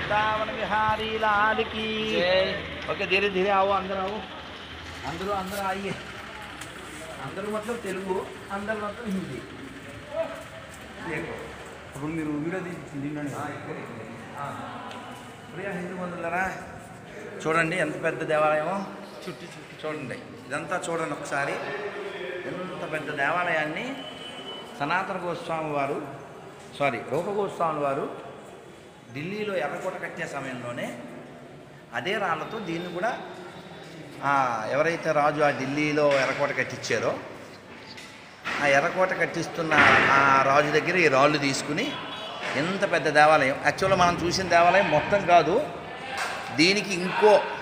वृंदावन बिहारी लाल की ओके धीरे धीरे आओ अंदर आओ अंदर अंदर आइए अंदर मतलब तेलुगु अंदर मतलब हिंदी देखो అప్పుడు మీరు వీడియో తీసి తిన్నాను ఆ, ఇక్కడ, ఇక్కడ. ఆ. ప్రియ హిందూ బంధువులరా చూడండి ఎంత పెద్ద దేవాలయమో చుట్టి చుట్టి చూడండి ఇదంతా చూడండి ఒకసారి ఎంత పెద్ద దేవాలయాన్ని సనాతన గోస్వామి వారు సారీ రూప గోస్వామి వారు ఢిల్లీలో ఎర్రకోట కట్టే సమయంలోనే అదే రాళ్ళతో దీన్ని కూడా ఆ, ఎవరైతే రాజు ఆ ఢిల్లీలో ఎర్రకోట కట్టించారో ఆ ఎర్రకోట కట్టిస్తున్న ఆ రాజు దగ్గర ఈ రాళ్ళు తీసుకుని ఎంత పెద్ద దేవాలయం యాక్చువల్గా మనం చూసిన దేవాలయం మొత్తం కాదు దీనికి ఇంకో